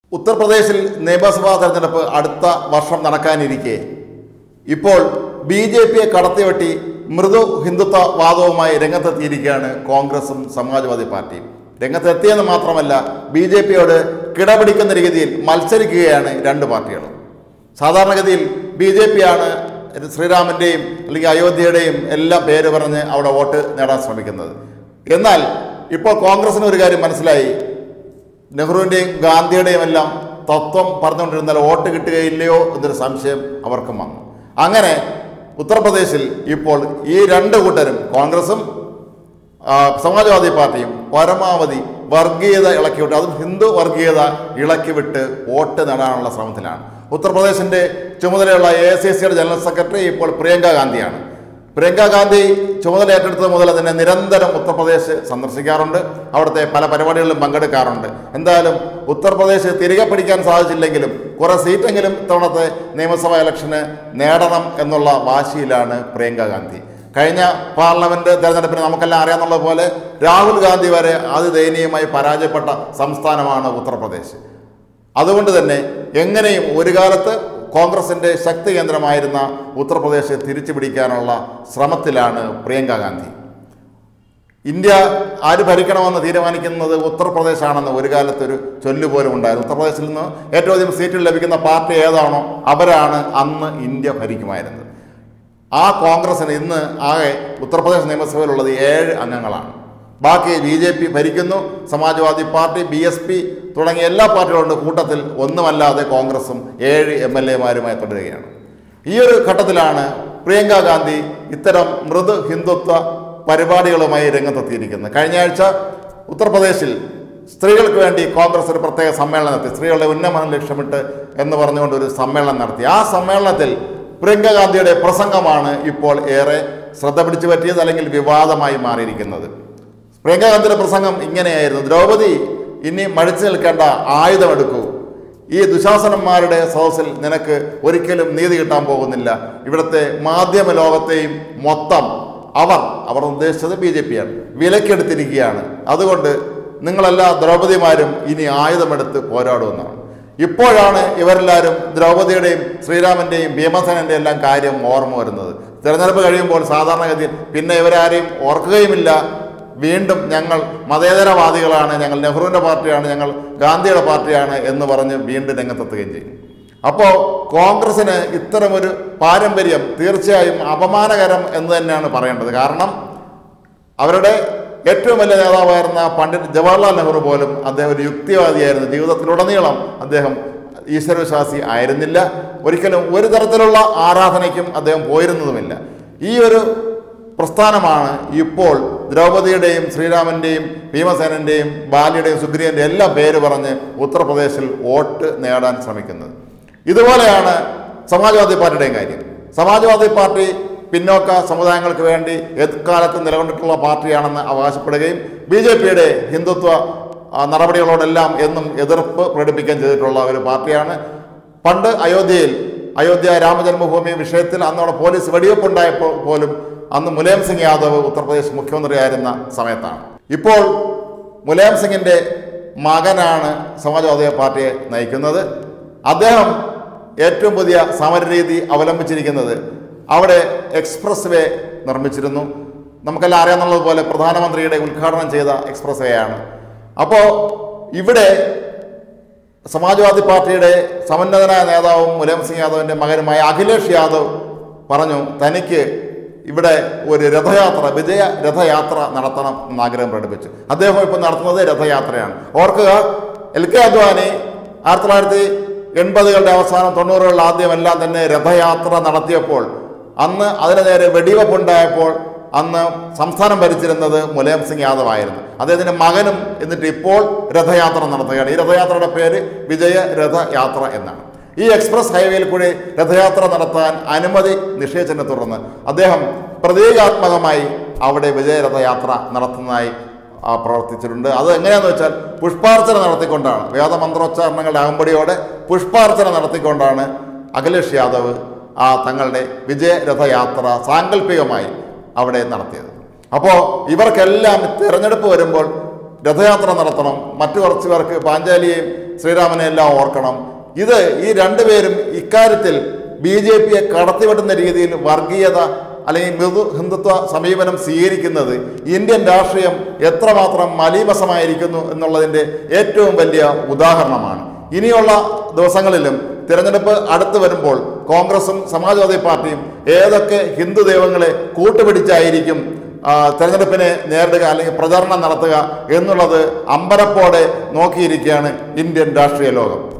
ഉത്തർപ്രദേശിൽ നിയമസഭാ തെരഞ്ഞെടുപ്പ് അടുത്ത വർഷം നടക്കാനിരിക്കെ ഇപ്പോൾ ബി ജെ പിയെ കടത്തിവെട്ടി മൃദു ഹിന്ദുത്വ വാദവുമായി രംഗത്തെത്തിയിരിക്കുകയാണ് കോൺഗ്രസും സമാജ്വാദി പാർട്ടിയും രംഗത്തെത്തിയെന്ന് മാത്രമല്ല ബി ജെ പിയോട് കിടപിടിക്കുന്ന രീതിയിൽ മത്സരിക്കുകയാണ് രണ്ട് പാർട്ടികളും സാധാരണഗതിയിൽ ബി ജെ പി ആണ് ശ്രീരാമൻ്റെയും അല്ലെങ്കിൽ അയോധ്യയുടെയും എല്ലാം പേര് പറഞ്ഞ് അവിടെ വോട്ട് നേടാൻ ശ്രമിക്കുന്നത് എന്നാൽ ഇപ്പോൾ കോൺഗ്രസിന് ഒരു കാര്യം മനസ്സിലായി നെഹ്റുവിൻ്റെയും ഗാന്ധിയുടെയും എല്ലാം തത്വം പറഞ്ഞുകൊണ്ടിരുന്നാൽ വോട്ട് കിട്ടുകയില്ലയോ എന്നൊരു സംശയം അവർക്കും വന്നു അങ്ങനെ ഉത്തർപ്രദേശിൽ ഇപ്പോൾ ഈ രണ്ട് കൂട്ടരും കോൺഗ്രസും ആ, സമാജ്വാദി പാർട്ടിയും പരമാവധി വർഗീയത ഇളക്കിവിട്ട് അതും ഹിന്ദു വർഗീയത ഇളക്കിവിട്ട് വോട്ട് നേടാനുള്ള ശ്രമത്തിലാണ് ഉത്തർപ്രദേശിന്റെ ചുമതലയുള്ള എ സി സിയുടെ ജനറൽ സെക്രട്ടറി ഇപ്പോൾ പ്രിയങ്ക ഗാന്ധിയാണ് പ്രിയങ്ക ഗാന്ധി ചുമതല ഏറ്റെടുത്തത് മുതൽ തന്നെ നിരന്തരം ഉത്തർപ്രദേശ് സന്ദർശിക്കാറുണ്ട് അവിടുത്തെ പല പരിപാടികളിലും പങ്കെടുക്കാറുണ്ട് എന്തായാലും ഉത്തർപ്രദേശ് തിരികെ പിടിക്കാൻ സാധിച്ചില്ലെങ്കിലും കുറെ സീറ്റെങ്കിലും ഇത്തവണത്തെ നിയമസഭാ ഇലക്ഷന് നേടണം എന്നുള്ള വാശിയിലാണ് പ്രിയങ്ക ഗാന്ധി കഴിഞ്ഞ പാർലമെന്റ് തെരഞ്ഞെടുപ്പിന് നമുക്കെല്ലാം അറിയാവുന്നത് പോലെ രാഹുൽ ഗാന്ധി വരെ അതിദയനീയമായി പരാജയപ്പെട്ട സംസ്ഥാനമാണ് ഉത്തർപ്രദേശ് അതുകൊണ്ട് തന്നെ എങ്ങനെയും ഒരു കാലത്ത് കോൺഗ്രസിന്റെ ശക്തി കേന്ദ്രമായിരുന്ന ഉത്തർപ്രദേശ് തിരിച്ചു പിടിക്കാനുള്ള ശ്രമത്തിലാണ് പ്രിയങ്ക ഗാന്ധി ഇന്ത്യ ആര് ഭരിക്കണമെന്ന് തീരുമാനിക്കുന്നത് ഉത്തർപ്രദേശാണെന്ന് ഒരു കാലത്ത് ഒരു ചൊല്ലുപോലും ഉണ്ടായിരുന്നു ഉത്തർപ്രദേശിൽ നിന്ന് ഏറ്റവും അധികം സീറ്റുകൾ ലഭിക്കുന്ന പാർട്ടി ഏതാണോ അവരാണ് അന്ന് ഇന്ത്യ ഭരിക്കുമായിരുന്നത് ആ കോൺഗ്രസിന് ഇന്ന് ആകെ ഉത്തർപ്രദേശ് നിയമസഭയിലുള്ളത് ഏഴ് അംഗങ്ങളാണ് ബാക്കി ബി ജെ പി ഭരിക്കുന്നു Samajwadi party B S P തുടങ്ങിയ എല്ലാ പാർട്ടികളുണ്ട് കൂട്ടത്തിൽ ഒന്നുമല്ലാതെ കോൺഗ്രസും ഏഴ് എം എൽ എമാരുമായി തുടരുകയാണ് ഈ ഒരു ഘട്ടത്തിലാണ് പ്രിയങ്ക ഗാന്ധി ഇത്തരം മൃദു ഹിന്ദുത്വ പരിപാടികളുമായി രംഗത്തെത്തിയിരിക്കുന്നത് കഴിഞ്ഞ ആഴ്ച ഉത്തർപ്രദേശിൽ സ്ത്രീകൾക്ക് വേണ്ടി കോൺഗ്രസ് ഒരു പ്രത്യേക സമ്മേളനം നടത്തി സ്ത്രീകളുടെ ഉന്നമനം ലക്ഷ്യമിട്ട് എന്ന് പറഞ്ഞുകൊണ്ട് ഒരു സമ്മേളനം നടത്തി ആ സമ്മേളനത്തിൽ പ്രിയങ്ക ഗാന്ധിയുടെ പ്രസംഗമാണ് ഇപ്പോൾ ഏറെ ശ്രദ്ധ പിടിച്ചു പറ്റിയത് അല്ലെങ്കിൽ വിവാദമായി മാറിയിരിക്കുന്നത് പ്രിയങ്ക ഗാന്ധിയുടെ പ്രസംഗം ഇങ്ങനെയായിരുന്നു ദ്രൗപദി ഇനി മടിച്ചു നിൽക്കേണ്ട ആയുധമെടുക്കൂ ഈ ദുശാസനന്മാരുടെ സദസ്സിൽ നിനക്ക് ഒരിക്കലും നീതി കിട്ടാൻ പോകുന്നില്ല ഇവിടുത്തെ മാധ്യമ ലോകത്തെയും മൊത്തം അവർ അവർ ഉദ്ദേശിച്ചത് ബി ജെ പിയാണ് വിലക്കെടുത്തിരിക്കുകയാണ് അതുകൊണ്ട് നിങ്ങളെല്ലാ ദ്രൗപദിമാരും ഇനി ആയുധമെടുത്ത് പോരാടുമെന്നാണ് ഇപ്പോഴാണ് ഇവരെല്ലാവരും ദ്രൗപദിയുടെയും ശ്രീരാമന്റെയും ഭീമസേനന്റെ എല്ലാം കാര്യം ഓർമ്മ വരുന്നത് തെരഞ്ഞെടുപ്പ് കഴിയുമ്പോൾ സാധാരണഗതിയിൽ പിന്നെ ഇവരാരെയും ഓർക്കുകയുമില്ല വീണ്ടും ഞങ്ങൾ മതേതരവാദികളാണ് ഞങ്ങൾ നെഹ്റുവിൻ്റെ പാർട്ടിയാണ് ഞങ്ങൾ ഗാന്ധിയുടെ പാർട്ടിയാണ് എന്ന് പറഞ്ഞ് വീണ്ടും രംഗത്തെത്തുകയും ചെയ്യും അപ്പോൾ കോൺഗ്രസിന് ഇത്തരമൊരു പാരമ്പര്യം തീർച്ചയായും അപമാനകരം എന്ന് തന്നെയാണ് പറയേണ്ടത് കാരണം അവരുടെ ഏറ്റവും വലിയ നേതാവായിരുന്ന പണ്ഡിറ്റ് ജവഹർലാൽ നെഹ്റു പോലും അദ്ദേഹം ഒരു യുക്തിവാദിയായിരുന്നു ജീവിതത്തിലുടനീളം അദ്ദേഹം ഈശ്വരവിശ്വാസി ആയിരുന്നില്ല ഒരിക്കലും ഒരു തരത്തിലുള്ള ആരാധനയ്ക്കും അദ്ദേഹം പോയിരുന്നതുമില്ല ഈ ഒരു പ്രസ്ഥാനമാണ് ഇപ്പോൾ ദ്രൗപദിയുടെയും ശ്രീരാമന്റെയും ഭീമസേനന്റെയും ബാലിയുടെയും സുഗ്രീവന്റെയും എല്ലാം പേര് പറഞ്ഞ് ഉത്തർപ്രദേശിൽ വോട്ട് നേടാൻ ശ്രമിക്കുന്നത് ഇതുപോലെയാണ് സമാജ്വാദി പാർട്ടിയുടെയും കാര്യം സമാജ്വാദി പാർട്ടി പിന്നോക്ക സമുദായങ്ങൾക്ക് വേണ്ടി എക്കാലത്ത് നിലകൊണ്ടിട്ടുള്ള പാർട്ടിയാണെന്ന് അവകാശപ്പെടുകയും ബി ജെ പിയുടെ ഹിന്ദുത്വ ആ, നടപടികളോടെല്ലാം എന്നും എതിർപ്പ് പ്രകടിപ്പിക്കുകയും ചെയ്തിട്ടുള്ള ഒരു പാർട്ടിയാണ് പണ്ട് അയോധ്യയിൽ അയോധ്യ രാമജന്മഭൂമി വിഷയത്തിൽ അന്നവിടെ പോലീസ് വെടിവെപ്പുണ്ടായപ്പോൾ പോലും അന്ന് മുലായം സിംഗ് യാദവ് ഉത്തർപ്രദേശ് മുഖ്യമന്ത്രിയായിരുന്ന സമയത്താണ് ഇപ്പോൾ മുലായം സിംഗിന്റെ മകനാണ് സമാജ്വാദി പാർട്ടിയെ നയിക്കുന്നത് അദ്ദേഹം ഏറ്റവും പുതിയ സമരരീതി അവലംബിച്ചിരിക്കുന്നത് അവിടെ എക്സ്പ്രസ് വേ നിർമ്മിച്ചിരുന്നു നമുക്കെല്ലാം അറിയാവുന്നതുപോലെ പ്രധാനമന്ത്രിയുടെ ഉദ്ഘാടനം ചെയ്ത എക്സ്പ്രസ് വേ ആണ് അപ്പോൾ ഇവിടെ സമാജ്വാദി പാർട്ടിയുടെ സമന്നതനായ നേതാവും മുലായം സിംഗ് യാദവിൻ്റെ മകനുമായ അഖിലേഷ് യാദവ് പറഞ്ഞു തനിക്ക് ഇവിടെ ഒരു രഥയാത്ര വിജയ രഥയാത്ര നടത്തണം എന്ന് ആഗ്രഹം പ്രകടിപ്പിച്ചു അദ്ദേഹം ഇപ്പോൾ നടത്തുന്നത് രഥയാത്രയാണ് ഓർക്കുക എൽ കെ അദ്വാനി ആയിരത്തി തൊള്ളായിരത്തി എൺപതുകളുടെ അവസാനം തൊണ്ണൂറുകളിൽ ആദ്യം എല്ലാം തന്നെ രഥയാത്ര നടത്തിയപ്പോൾ അന്ന് അതിന് നേരെ വെടിവെപ്പുണ്ടായപ്പോൾ അന്ന് സംസ്ഥാനം ഭരിച്ചിരുന്നത് മുലായം സിംഗ് യാദവ് ആയിരുന്നു അദ്ദേഹത്തിന്റെ മകനും എന്നിട്ട് ഇപ്പോൾ രഥയാത്ര നടത്തുകയാണ് ഈ രഥയാത്രയുടെ പേര് വിജയ രഥയാത്ര എന്നാണ് ഈ എക്സ്പ്രസ് ഹൈവേയിൽ കൂടി രഥയാത്ര നടത്താൻ അനുമതി നിഷേധിച്ചതിനെ തുടർന്ന് അദ്ദേഹം പ്രതീകാത്മകമായി അവിടെ വിജയരഥയാത്ര നടത്തുന്നതായി ആ, പ്രവർത്തിച്ചിട്ടുണ്ട് അത് എങ്ങനെയാന്ന് വെച്ചാൽ പുഷ്പാർച്ചന നടത്തിക്കൊണ്ടാണ് വേദമന്ത്രോച്ചാരണങ്ങളുടെ അകമ്പടിയോടെ പുഷ്പാർച്ചന നടത്തിക്കൊണ്ടാണ് അഖിലേഷ് യാദവ് ആ തങ്ങളുടെ വിജയരഥയാത്ര സാങ്കല്പികമായി അവിടെ നടത്തിയത് അപ്പോൾ ഇവർക്കെല്ലാം തിരഞ്ഞെടുപ്പ് വരുമ്പോൾ രഥയാത്ര നടത്തണം മറ്റു കുറച്ച് പേർക്ക് പാഞ്ചാലിയെയും ശ്രീരാമനെയും എല്ലാം ഓർക്കണം ഇത് ഈ രണ്ടുപേരും ഇക്കാര്യത്തിൽ ബി ജെ പിയെ കടത്തിവിടുന്ന രീതിയിൽ വർഗീയത അല്ലെങ്കിൽ മൃദു ഹിന്ദുത്വ സമീപനം സ്വീകരിക്കുന്നത് ഇന്ത്യൻ രാഷ്ട്രീയം എത്രമാത്രം മലീമസമായിരിക്കുന്നു എന്നുള്ളതിൻ്റെ ഏറ്റവും വലിയ ഉദാഹരണമാണ് ഇനിയുള്ള ദിവസങ്ങളിലും തിരഞ്ഞെടുപ്പ് അടുത്ത് വരുമ്പോൾ കോൺഗ്രസും സമാജ്വാദി പാർട്ടിയും ഏതൊക്കെ ഹിന്ദു ദൈവങ്ങളെ കൂട്ടുപിടിച്ചായിരിക്കും ആ, തെരഞ്ഞെടുപ്പിനെ നേരിടുക അല്ലെങ്കിൽ പ്രചാരണം നടത്തുക എന്നുള്ളത് അമ്പരപ്പോടെ നോക്കിയിരിക്കുകയാണ് ഇന്ത്യൻ രാഷ്ട്രീയ ലോകം